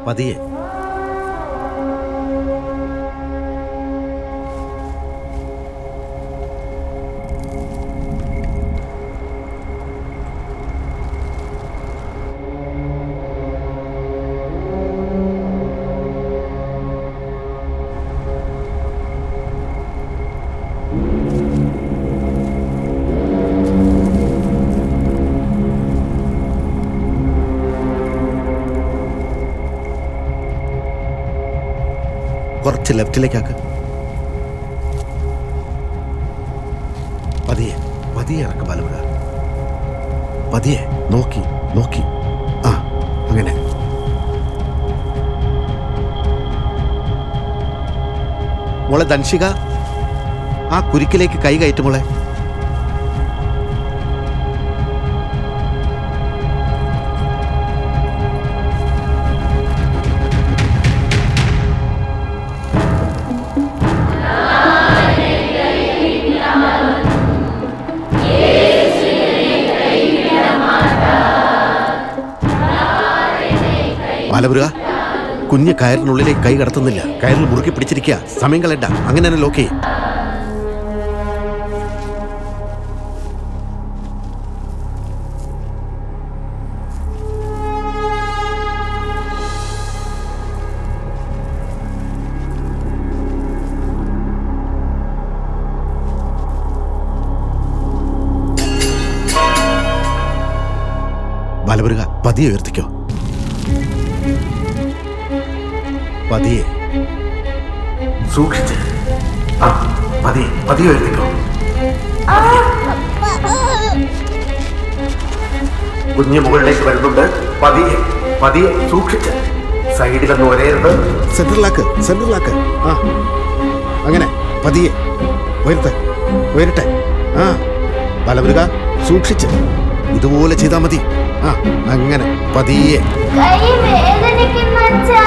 പതിയെ കുറച്ച് ലെഫ്റ്റിലേക്കാക്ക് പതിയെ പതിയെ ഇറക്ക ബലമുക പതിയെ നോക്കി നോക്കി ആ അങ്ങനെ മോളെ ധൻഷിക ആ കുരുക്കിലേക്ക് കൈ കയറ്റു മോളെ ബാലമുരുക കുഞ്ഞ് കയറിനുള്ളിലേക്ക് കൈ കടത്തുന്നില്ല കയറിൽ മുറുക്കി പിടിച്ചിരിക്കുക സമയം കളയണ്ട അങ്ങനെ തന്നെ ലോക്ക് ചെയ്യ്. ബാലമുരുക പതിയെ ഉയർത്തിക്കോ പതിയെ സൂക്ഷിച്ച് ആ പതിയെ പതിയെ ഉയർത്തിക്കോ കുഞ്ഞ് മുകളിലേക്ക് വരുന്നുണ്ട് പതിയെ പതിയെ സൂക്ഷിച്ച് സൈഡിലൊന്നും ഒരേരുത് സെൻട്രലാക്ക് സെൻട്രലാക്ക് ആ അങ്ങനെ പതിയെ ഉയരട്ടെ ഉയരട്ടെ ആ ബലമുരുക സൂക്ഷിച്ച് ഇതുപോലെ ചെയ്താൽ മതി ആ അങ്ങനെ പതിയെ കൈ വേദനിക്കുന്ന അച്ഛാ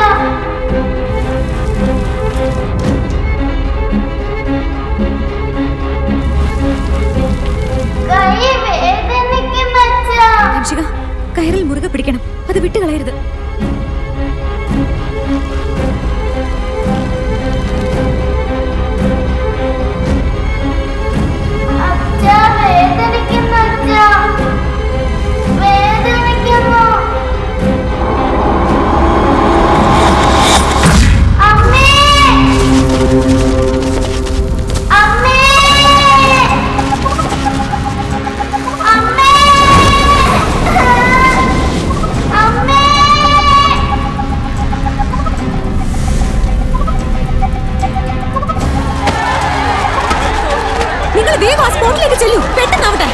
കൈ വേദനിക്കുന്ന അച്ഛാ ഹൻഷിക കയറിൽ മുറുകെ പിടിക്കണം അത് വിട്ടുകളയരുത് അച്ഛാ വേദനിക്കുന്ന അച്ഛാ വേദനിക്കുന്നു അമ്മേ അമ്മേ അമ്മേ അമ്മേ നിങ്ങൾ വേഗം ആ സ്പോട്ടിലേക്ക് ചെല്ലൂ പെട്ടെന്നാവട്ടെ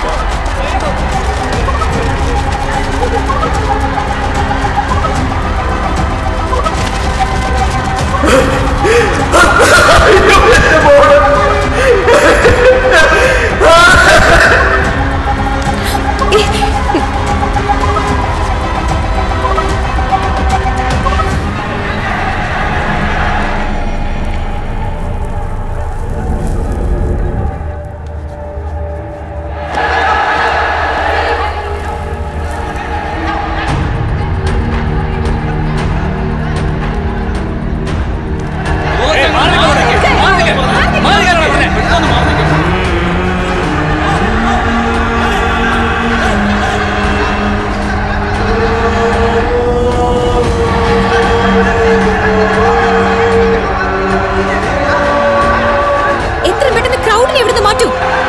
എത്ര പെട്ടെന്ന് ക്രൗഡിനെ ഇവിടുന്ന് മാറ്റൂ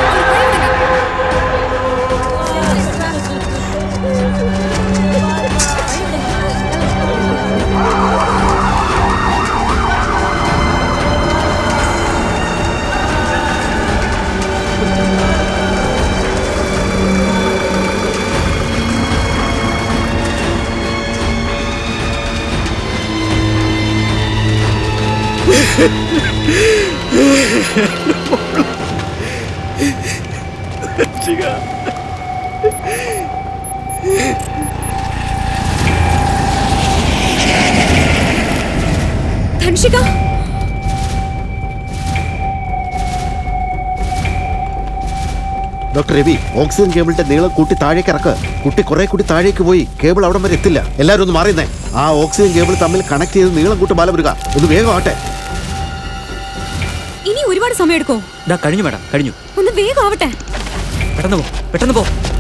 ധൻഷിക ഡോക്ടർ രവി ഓക്സിജൻ കേബിളിന്റെ നീളം കൂട്ടി താഴേക്ക് ഇറക്ക് കുട്ടി കുറെ കൂടി താഴേക്ക് പോയി കേബിൾ അവിടം വരെ എത്തില്ല എല്ലാവരും ഒന്ന് മാറിയുന്നേ ആ ഓക്സിജൻ കേബിൾ തമ്മിൽ കണക്ട് ചെയ്ത് നീളം കൂട്ടി ബാലമുരുക ഒന്ന് വേഗം ആട്ടെ ഇനി ഒരുപാട് സമയം എടുക്കോ ഇതാ കഴിഞ്ഞു മാഡം കഴിഞ്ഞു ഒന്ന് വേഗം ആവട്ടെ പെട്ടെന്ന് പോ പെട്ടെന്ന് പോ